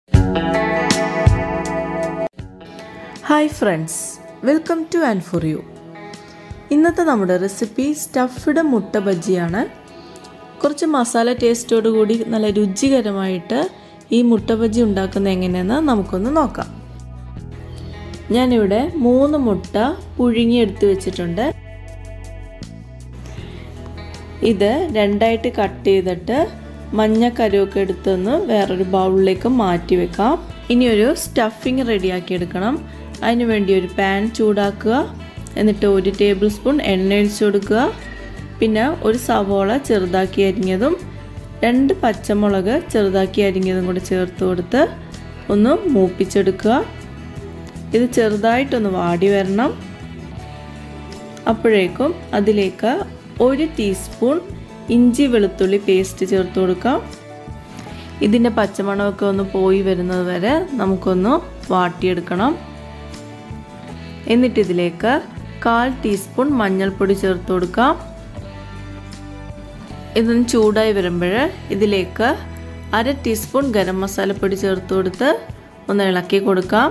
hi friends welcome to and for you ഇന്നത്തെ നമ്മുടെ recipe stuffed മുട്ട ബജിയാണ് കുറച്ച് മസാല ടേസ്റ്റോട് കൂടി നല്ല രുചികരമായിട്ട് ഈ മുട്ട ബജി ഉണ്ടാക്കുന്നത് എങ്ങനെയെന്ന് നമുക്കൊന്ന് നോക്കാം ഞാനിവിടെ മൂന്ന് മുട്ട പുഴുങ്ങി എടുത്ത് വെച്ചിട്ടുണ്ട് ഇത് രണ്ടായിട്ട് കട്ട് ചെയ്തിട്ട് മഞ്ഞ കരുവൊക്കെ എടുത്തൊന്ന് വേറൊരു ബൗളിലേക്ക് മാറ്റി വെക്കാം ഇനി ഒരു സ്റ്റഫിങ് റെഡിയാക്കി എടുക്കണം അതിന് വേണ്ടി ഒരു പാൻ ചൂടാക്കുക എന്നിട്ട് ഒരു ടേബിൾ സ്പൂൺ എണ്ണ ഒഴിച്ചു കൊടുക്കുക പിന്നെ ഒരു സവോള ചെറുതാക്കി അരിഞ്ഞതും രണ്ട് പച്ചമുളക് ചെറുതാക്കി അരിഞ്ഞതും കൂടെ ചേർത്ത് കൊടുത്ത് ഒന്ന് മൂപ്പിച്ചെടുക്കുക ഇത് ചെറുതായിട്ടൊന്ന് വാടി വരണം അപ്പോഴേക്കും അതിലേക്ക് ഒരു ടീസ്പൂൺ ഇഞ്ചി വെളുത്തുള്ളി പേസ്റ്റ് ചേർത്ത് കൊടുക്കാം ഇതിൻ്റെ പച്ചമണമൊക്കെ ഒന്ന് പോയി വരുന്നത് വരെ നമുക്കൊന്ന് വാട്ടിയെടുക്കണം എന്നിട്ട് ഇതിലേക്ക് കാൽ ടീസ്പൂൺ മഞ്ഞൾപ്പൊടി ചേർത്ത് കൊടുക്കാം ഇതൊന്ന് ചൂടായി വരുമ്പോൾ ഇതിലേക്ക് അര ടീസ്പൂൺ ഗരം മസാലപ്പൊടി ചേർത്ത് കൊടുത്ത് ഒന്ന് ഇളക്കി കൊടുക്കാം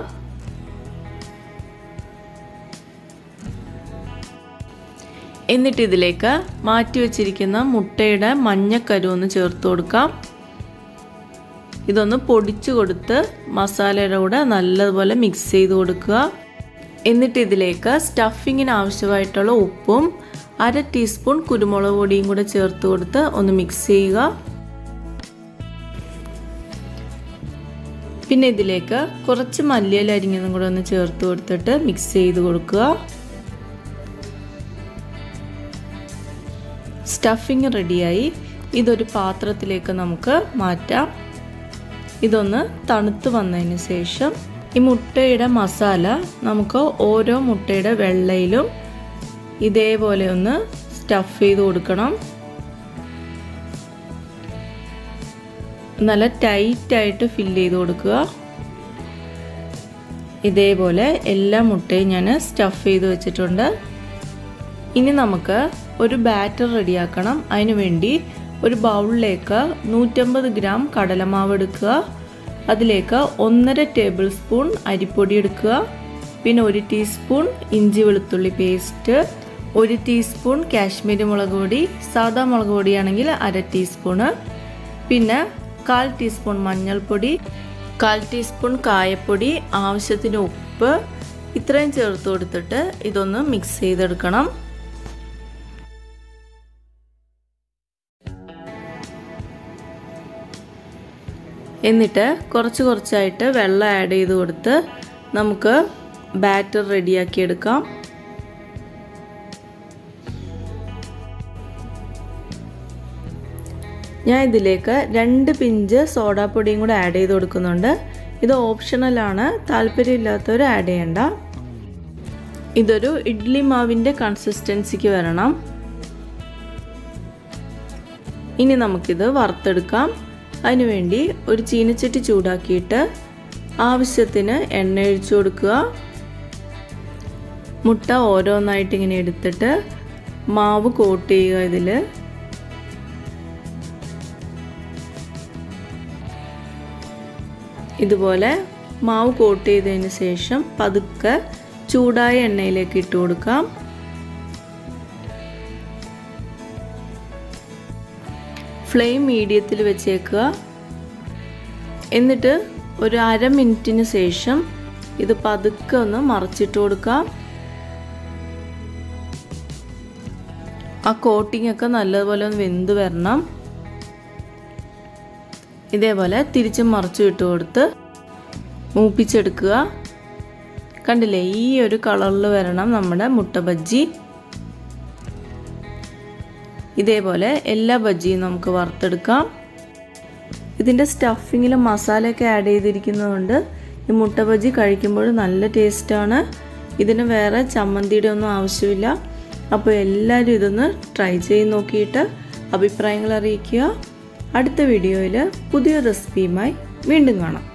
എന്നിട്ട് ഇതിലേക്ക് മാറ്റി വച്ചിരിക്കുന്ന മുട്ടയുടെ മഞ്ഞക്കരു ഒന്ന് ചേർത്ത് കൊടുക്കാം ഇതൊന്ന് പൊടിച്ചു കൊടുത്ത് മസാലയുടെ കൂടെ നല്ലതുപോലെ മിക്സ് ചെയ്ത് കൊടുക്കുക എന്നിട്ട് ഇതിലേക്ക് സ്റ്റഫിങ്ങിന് ആവശ്യമായിട്ടുള്ള ഉപ്പും അര ടീസ്പൂൺ കുരുമുളക് പൊടിയും കൂടെ ചേർത്ത് കൊടുത്ത് ഒന്ന് മിക്സ് ചെയ്യുക പിന്നെ ഇതിലേക്ക് കുറച്ച് മല്ലിയില അരിഞ്ഞതും കൂടെ ഒന്ന് ചേർത്ത് കൊടുത്തിട്ട് മിക്സ് ചെയ്ത് കൊടുക്കുക സ്റ്റഫിങ് റെഡിയായി ഇതൊരു പാത്രത്തിലേക്ക് നമുക്ക് മാറ്റാം ഇതൊന്ന് തണുത്ത് വന്നതിന് ശേഷം ഈ മുട്ടയുടെ മസാല നമുക്ക് ഓരോ മുട്ടയുടെ വെള്ളയിലും ഇതേപോലെ ഒന്ന് സ്റ്റഫ് ചെയ്ത് കൊടുക്കണം നല്ല ടൈറ്റായിട്ട് ഫില്ല് ചെയ്ത് കൊടുക്കുക ഇതേപോലെ എല്ലാ മുട്ടയും ഞാൻ സ്റ്റഫ് ചെയ്ത് വെച്ചിട്ടുണ്ട് ഇനി നമുക്ക് ഒരു ബാറ്റർ റെഡിയാക്കണം അതിനു വേണ്ടി ഒരു ബൗളിലേക്ക് നൂറ്റമ്പത് ഗ്രാം കടലമാവ് എടുക്കുക അതിലേക്ക് ഒന്നര ടേബിൾ സ്പൂൺ അരിപ്പൊടി എടുക്കുക പിന്നെ ഒരു ടീസ്പൂൺ ഇഞ്ചി വെളുത്തുള്ളി പേസ്റ്റ് ഒരു ടീസ്പൂൺ കാശ്മീരി മുളക് പൊടി സാദാ മുളക് പൊടിയാണെങ്കിൽ അര ടീസ്പൂണ് പിന്നെ കാൽ ടീസ്പൂൺ മഞ്ഞൾപ്പൊടി കാൽ ടീസ്പൂൺ കായപ്പൊടി ആവശ്യത്തിന് ഉപ്പ് ഇത്രയും ചേർത്ത് കൊടുത്തിട്ട് ഇതൊന്ന് മിക്സ് ചെയ്തെടുക്കണം എന്നിട്ട് കുറച്ച് കുറച്ചായിട്ട് വെള്ളം ആഡ് ചെയ്ത് കൊടുത്ത് നമുക്ക് ബാറ്റർ റെഡിയാക്കി എടുക്കാം ഞാൻ ഇതിലേക്ക് രണ്ട് പിഞ്ച് സോഡാപ്പൊടിയും കൂടെ ആഡ് ചെയ്ത് കൊടുക്കുന്നുണ്ട് ഇത് ഓപ്ഷണലാണ് താല്പര്യമില്ലാത്തവർ ആഡ് ചെയ്യണ്ട ഇതൊരു ഇഡ്ലി മാവിൻ്റെ കൺസിസ്റ്റൻസിക്ക് വരണം ഇനി നമുക്കിത് വറുത്തെടുക്കാം അതിനുവേണ്ടി ഒരു ചീനച്ചട്ടി ചൂടാക്കിയിട്ട് ആവശ്യത്തിന് എണ്ണ ഒഴിച്ചു കൊടുക്കുക മുട്ട ഓരോന്നായിട്ട് ഇങ്ങനെ എടുത്തിട്ട് മാവ് കോട്ട് ചെയ്യുക ഇതിൽ ഇതുപോലെ മാവ് കോട്ട് ചെയ്തതിന് ശേഷം പതുക്കെ ചൂടായ എണ്ണയിലേക്ക് ഇട്ട് കൊടുക്കാം ഫ്ലെയിം മീഡിയത്തിൽ വെച്ചേക്കുക എന്നിട്ട് ഒരു അര മിനിറ്റിന് ശേഷം ഇത് പതുക്കെ ഒന്ന് മറച്ചിട്ട് കൊടുക്കാം ആ കോട്ടിംഗ് ഒക്കെ നല്ലതുപോലെ ഒന്ന് വെന്ത് വരണം ഇതേപോലെ തിരിച്ചും മറിച്ചും ഇട്ട് കൊടുത്ത് മൂപ്പിച്ചെടുക്കുക കണ്ടില്ലേ ഈ ഒരു കളറിൽ വരണം നമ്മുടെ മുട്ട ബജ്ജി ഇതേപോലെ എല്ലാ ബജ്ജിയും നമുക്ക് വറുത്തെടുക്കാം ഇതിൻ്റെ സ്റ്റഫിങ്ങിൽ മസാലയൊക്കെ ആഡ് ചെയ്തിരിക്കുന്നതുകൊണ്ട് ഈ മുട്ട ബജ്ജി കഴിക്കുമ്പോൾ നല്ല ടേസ്റ്റാണ് ഇതിന് വേറെ ചമ്മന്തിയുടെ ഒന്നും ആവശ്യമില്ല അപ്പോൾ എല്ലാവരും ഇതൊന്ന് ട്രൈ ചെയ്ത് നോക്കിയിട്ട് അഭിപ്രായങ്ങൾ അറിയിക്കുക അടുത്ത വീഡിയോയിൽ പുതിയ റെസിപ്പിയുമായി വീണ്ടും കാണാം